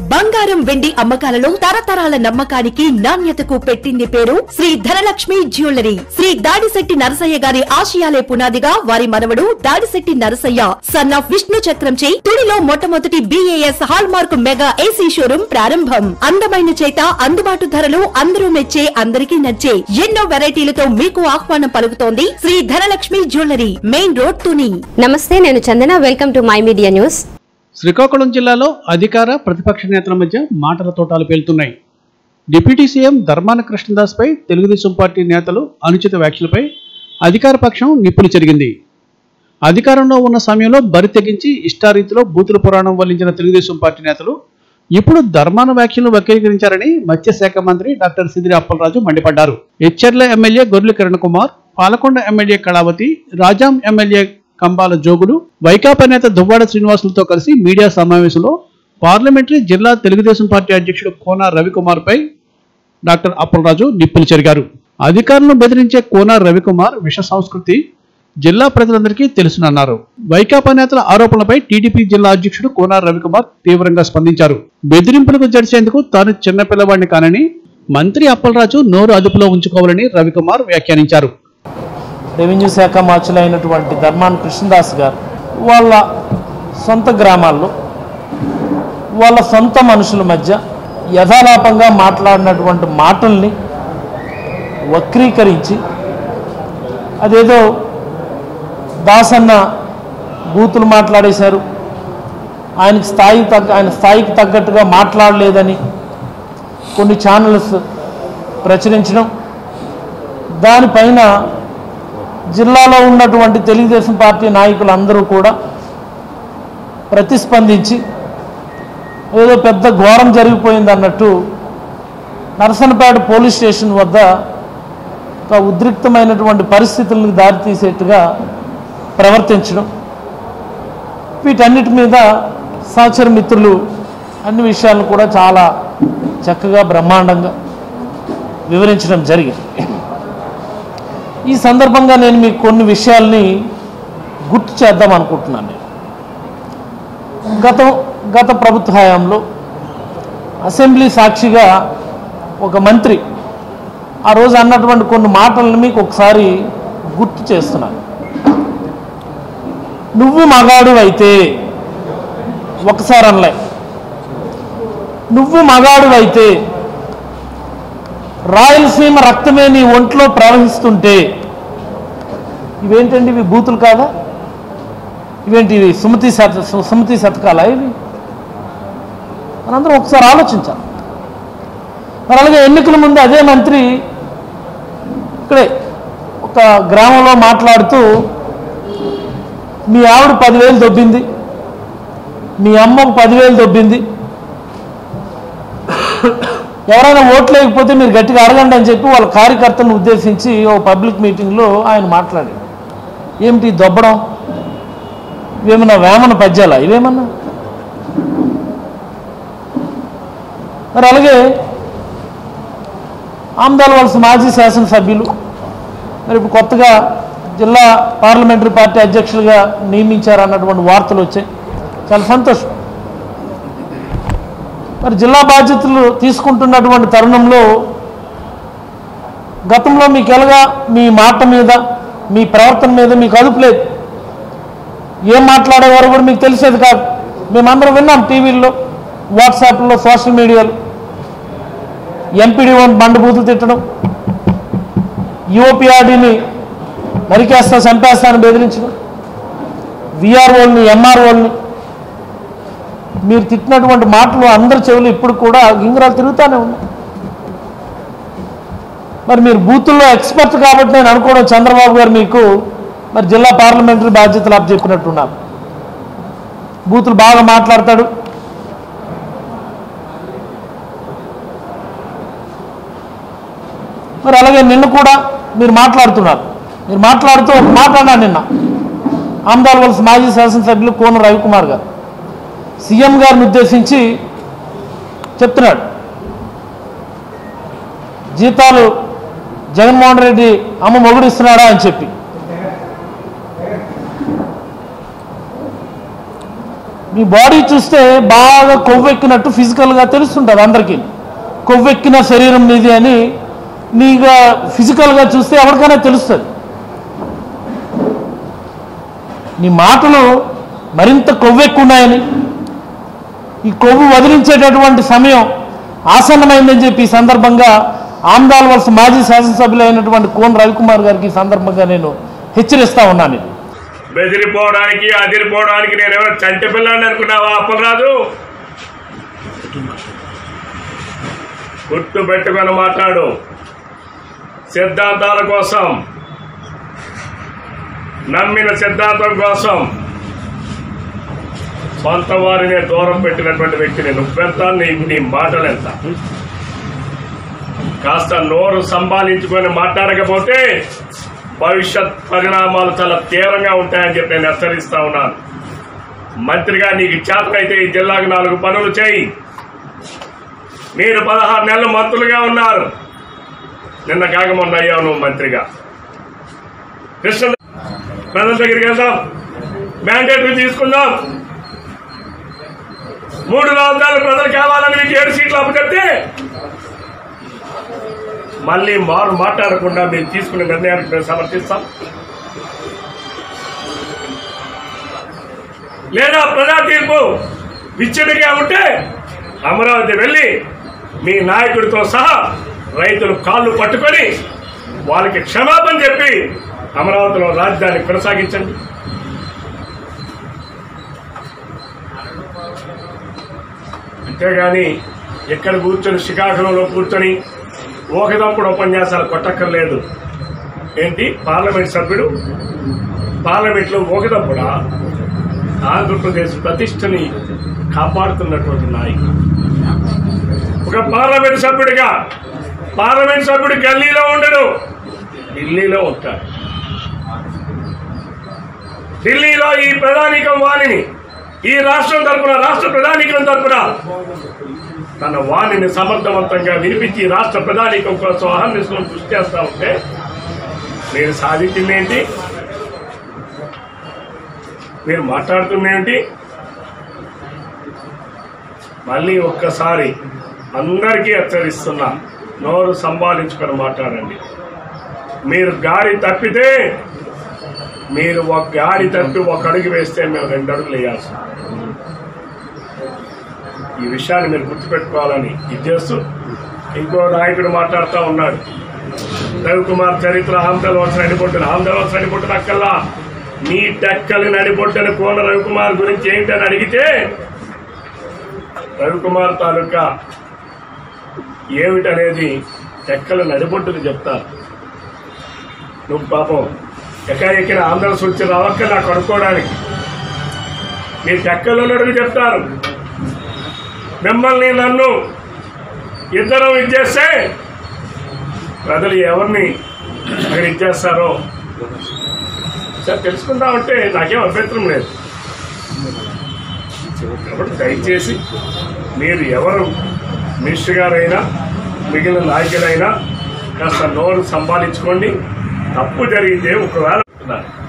బంగారం వెండి అమ్మకాలలో తరతరాల నమ్మకానికి నాణ్యతకు పెట్టింది పేరు శ్రీ ధనలక్ష్మి జ్యువెలరీ శ్రీ దాడిశెట్టి నరసయ్య గారి ఆశయాలే పునాదిగా వారి మనవడు దాడిశెట్టి నరసయ్య సన్ ఆఫ్ విష్ణు చక్రంచే తుడిలో మొట్టమొదటి BAS hallmark mega AC showroom ప్రారంభం అందమైన చేత అందుబాటు ధరలు అందరూ మెచ్చే అందరికీ నచ్చే ఎన్నో వెరైటీలతో మీకు ఆహ్వానం పలుకుతోంది Shri Dhanalakshmi jewellery main road Tuni నమస్తే నేను Chandana welcome to my media news Srikakulam జిల్లాలో అధికార ప్రతిపక్ష నేతల మధ్య మాటల తోటాలు పేలుతున్నాయి డిప్యూటీ సీఎం ధర్మాన కృష్ణదాస్పై తెలుగుదేశం పార్టీ నేతలు అనుచిత వ్యాఖ్యలపై అధికార పక్షం నిప్పులు చెరిగింది అధికారంలో ఉన్న సమయంలో బరి తెగించి ఇష్టారీతిలో బూతుల పురాణం వల్లించిన తెలుగుదేశం పార్టీ నేతలు ఇప్పుడు ధర్మాన వ్యాఖ్యలను వక్రీకరించారని మత్స్యశాఖ మంత్రి డాక్టర్ సిదిరి అప్పలరాజు మండిపడ్డారు Etcherla MLA Gorrela Kiran Kumar Palakonda MLA Kalavathi Rajam MLA Kambala Jogulu Vaikapa నేత దువ్వాడ శ్రీనివాసులతో కలిసి మీడియా సమావేశంలో పార్లమెంటరీ జిల్లా తెలుగుదేశం పార్టీ అధ్యక్షుడు కోన రవికుమార్ పై డాక్టర్ అప్పలరాజు నిప్పులు చెరిగారు అధికారులను బెదిరించే కోన రవికుమార్ విష సంస్కృతి జిల్లా ప్రజలందరికీ తెలుసునన్నారు వైకాపా నేతల ఆరోపణలపై టీడీపీ జిల్లా అధ్యక్షుడు కోన రవికుమార్ తీవ్రంగా స్పందించారు బెదిరింపులకు జడిచేందుకు తాను చిన్నపిల్లవాడిని కానని మంత్రి అప్పలరాజు నోరు అదుపులో ఉంచుకోవాలని రవికుమార్ వ్యాఖ్యానించారు రెవెన్యూ శాఖ మార్చులైనటువంటి ధర్మాన్ కృష్ణదాస్ గారు వాళ్ళ సొంత గ్రామాల్లో వాళ్ళ సొంత మనుషుల మధ్య యథాలాపంగా మాట్లాడినటువంటి మాటల్ని వక్రీకరించి అదేదో దాసన్న బూతులు మాట్లాడేశారు ఆయనకి స్థాయి తగ్గ ఆయన స్థాయికి తగ్గట్టుగా మాట్లాడలేదని కొన్ని ఛానల్స్ ప్రచురించడం దానిపైన జిల్లాలో ఉన్నటువంటి తెలుగుదేశం పార్టీ నాయకులందరూ కూడా ప్రతిస్పందించి ఏదో పెద్ద ఘోరం జరిగిపోయింది అన్నట్టు నరసనపేట పోలీస్ స్టేషన్ వద్ద ఒక ఉద్రిక్తమైనటువంటి పరిస్థితులకు దారితీసేట్టుగా ప్రవర్తించడం వీటన్నిటి మీద సహచర మిత్రులు అన్ని విషయాలను కూడా చాలా చక్కగా బ్రహ్మాండంగా వివరించడం జరిగింది ఈ సందర్భంగా నేను మీకు కొన్ని విషయాల్ని గుర్తు చేద్దాం అనుకుంటున్నాను నేను గత గత ప్రభుత్వ హయాంలో అసెంబ్లీ సాక్షిగా ఒక మంత్రి ఆ రోజు అన్నటువంటి కొన్ని మాటలను మీకు ఒకసారి గుర్తు చేస్తున్నాను నువ్వు మగాడు అయితే ఒకసారి అనలే నువ్వు మగాడు అయితే రాయలసీమ రక్తమే నీ ఒంట్లో ప్రవహిస్తుంటే ఇవేంటండి ఇవి బూతులు కాదా ఇవేంటి ఇవి సుమతి శత సు- సుమతి శతకాలా ఇవి మనందరం ఒకసారి ఆలోచించాలి మరి అలాగే ఎన్నికల ముందు అదే మంత్రి ఇక్కడే ఒక గ్రామంలో మాట్లాడుతూ మీ ఆవిడ పదివేలు దొబ్బింది మీ అమ్మకు పదివేలు దొబ్బింది ఎవరైనా ఓట్లు లేకపోతే మీరు గట్టిగా అడగండి అని చెప్పి వాళ్ళ కార్యకర్తలను ఉద్దేశించి ఓ పబ్లిక్ మీటింగ్లో ఆయన మాట్లాడాడు ఏమిటి ఈ దొబ్బడం ఇవేమన్నా వేమన పద్యాలా ఇవేమన్నా మరి అలాగే ఆమ్దాల వలస మాజీ శాసనసభ్యులు మరి ఇప్పుడు కొత్తగా జిల్లా పార్లమెంటరీ పార్టీ అధ్యక్షులుగా నియమించారు అన్నటువంటి వార్తలు వచ్చాయి చాలా సంతోషం మరి జిల్లా బాధ్యతలు తీసుకుంటున్నటువంటి తరుణంలో గతంలో మీకు ఎలాగా మీ మాట మీద మీ ప్రవర్తన మీద మీకు అదుపు లేదు ఏం మాట్లాడేవారు కూడా మీకు తెలిసేది కాదు మేమందరం విన్నాం టీవీల్లో వాట్సాప్లో సోషల్ మీడియాలో ఎంపీడీ వన్ బండబూతులు తిట్టడం యువపిఆర్డీని నరికేస్తా చంపేస్తాను బెదిరించడం విఆర్ఓల్ని ఎంఆర్ఓల్ని మీరు తిట్టినటువంటి మాటలు అందరి చెవులు ఇప్పుడు కూడా గింగరాలు తిరుగుతూనే ఉన్నాయి మరి మీరు బూతుల్లో ఎక్స్పర్ట్ కాబట్టి నేను అనుకోవడం చంద్రబాబు గారు మీకు మరి జిల్లా పార్లమెంటరీ బాధ్యతలు అప్పచెప్పినట్టున్నారు బూతులు బాగా మాట్లాడతాడు మరి అలాగే నిన్న కూడా మీరు మాట్లాడుతున్నారు మీరు మాట్లాడుతూ ఒక మాట అన్నారు నిన్న ఆమ్దాల్ వలస మాజీ శాసనసభ్యులు కోన రవికుమార్ గారు సీఎం గారిని ఉద్దేశించి చెప్తున్నాడు జీతాలు జగన్మోహన్ రెడ్డి అమ్మ మొగుడు ఇస్తున్నాడా అని చెప్పి మీ బాడీ చూస్తే బాగా కొవ్వెక్కినట్టు ఫిజికల్గా తెలుస్తుంటుంది అందరికీ కొవ్వెక్కిన శరీరం మీది అని నీగా ఫిజికల్గా చూస్తే ఎవరికైనా తెలుస్తుంది నీ మాటలు మరింత కొవ్వెక్కున్నాయని ఈ కొవ్వు వదిలించేటటువంటి సమయం ఆసన్నమైందని చెప్పి ఈ సందర్భంగా ఆమ్దాల్ వలస మాజీ శాసనసభ్యులు అయినటువంటి కోన్ రవికుమార్ గారికి ఈ సందర్భంగా నేను హెచ్చరిస్తా ఉన్నాను ఇది. బెదిరిపోవడానికి అదిరిపోవడానికి నేను ఎవరు చంటి పిల్లని అనుకున్నావా అప్పలరాజు గుర్తు పెట్టుకొని మాట్లాడు సిద్ధాంతాల కోసం నమ్మిన సిద్ధాంతం కోసం సొంత వారిని దూరం పెట్టినటువంటి వ్యక్తిని నువ్వెంత నీ నీ మాటలెంత కాస్త నోరు సంపాదించుకొని మాట్లాడకపోతే భవిష్యత్ పరిణామాలు చాలా తీవ్రంగా ఉంటాయని చెప్పి నేను హెచ్చరిస్తా ఉన్నాను మంత్రిగా నీకు చేతనైతే ఈ జిల్లాకు నాలుగు పనులు చేయి మీరు పదహారు నెలలు మంత్రులుగా ఉన్నారు నిన్న కాక మొన్న అయ్యావు నువ్వు మంత్రిగా కృష్ణ ప్రజల దగ్గరికి వెళ్దాం మ్యాండేటరీ తీసుకుందాం మూడు రాజధానులు ప్రజలు కావాలని మీకు ఏడు సీట్లు అప్పచెప్తే మళ్ళీ మారు మాట్లాడకుండా మేము తీసుకునే నిర్ణయానికి మేము సమర్థిస్తాం లేదా ప్రజా తీర్పు విచ్చడిగా ఉంటే అమరావతి వెళ్ళి మీ నాయకుడితో సహా రైతులు కాళ్ళు పట్టుకొని వాళ్ళకి క్షమాపణ చెప్పి అమరావతిలో రాజధాని కొనసాగించండి అంతేగాని ఎక్కడ కూర్చొని శ్రీకాకుళంలో కూర్చొని ఒకదప్పుడు ఉపన్యాసాలు కొట్టక్కర్లేదు ఏంటి పార్లమెంట్ సభ్యుడు పార్లమెంట్లో ఒకదప్పుడా ఆంధ్రప్రదేశ్ ప్రతిష్టని కాపాడుతున్నటువంటి నాయకుడు ఒక పార్లమెంట్ సభ్యుడిగా పార్లమెంట్ సభ్యుడు గల్లీలో ఉండడు ఢిల్లీలో ఉంటాడు ఢిల్లీలో ఈ ప్రధానికం వాణిని ఈ రాష్ట్రం తరపున రాష్ట్ర ప్రధానికం తరపున తన వాణిని సమర్థవంతంగా వినిపించి రాష్ట్ర ప్రధానికం కోసం అహర్నిశలు కృషి చేస్తా ఉంటే మీరు సాధించింది ఏంటి మీరు మాట్లాడుతున్నేంటి మళ్ళీ ఒక్కసారి అందరికీ హెచ్చరిస్తున్నా నోరు సంపాదించుకొని మాట్లాడండి మీరు గాడి తప్పితే మీరు ఒక గాడి తప్పి ఒక అడుగు వేస్తే మేము రెండు అడుగులు వేయాల్సి ఉంటుంది. ఈ విషయాన్ని మీరు గుర్తుపెట్టుకోవాలని ఇది చేస్తూ ఇంకో నాయకుడు మాట్లాడుతూ ఉన్నాడు రవికుమార్ చరిత్ర ఆంధ్రలో వచ్చిన నడిపొట్టును ఆంధ్రలో వచ్చిన నడిపొట్టును అక్కల్లా నీ టెక్కలి నడిపొట్టని కోన రవికుమార్ గురించి ఏంటని అడిగితే రవికుమార్ తాలూకా ఏమిటనేది టెక్కల నడిపొట్టుని చెప్తారు నువ్వు పాపం ఎక్కడెక్కిన ఆంధ్ర సూచి రావక్క నాకు కనుక్కోవడానికి మీ టెక్కలు ఉన్నట్టుగా చెప్తారు మిమ్మల్ని నన్ను ఇద్దరం ఇచ్చేస్తే ప్రజలు ఎవరిని అక్కడ ఇచ్చేస్తారో సార్ తెలుసుకుందామంటే నాకేం అభ్యంతరం లేదు కాబట్టి దయచేసి మీరు ఎవరు మినిస్టర్ గారైనా మిగిలిన నాయకులైనా కాస్త నోరు సంపాదించుకోండి తప్పు జరిగితే ఒకవేళ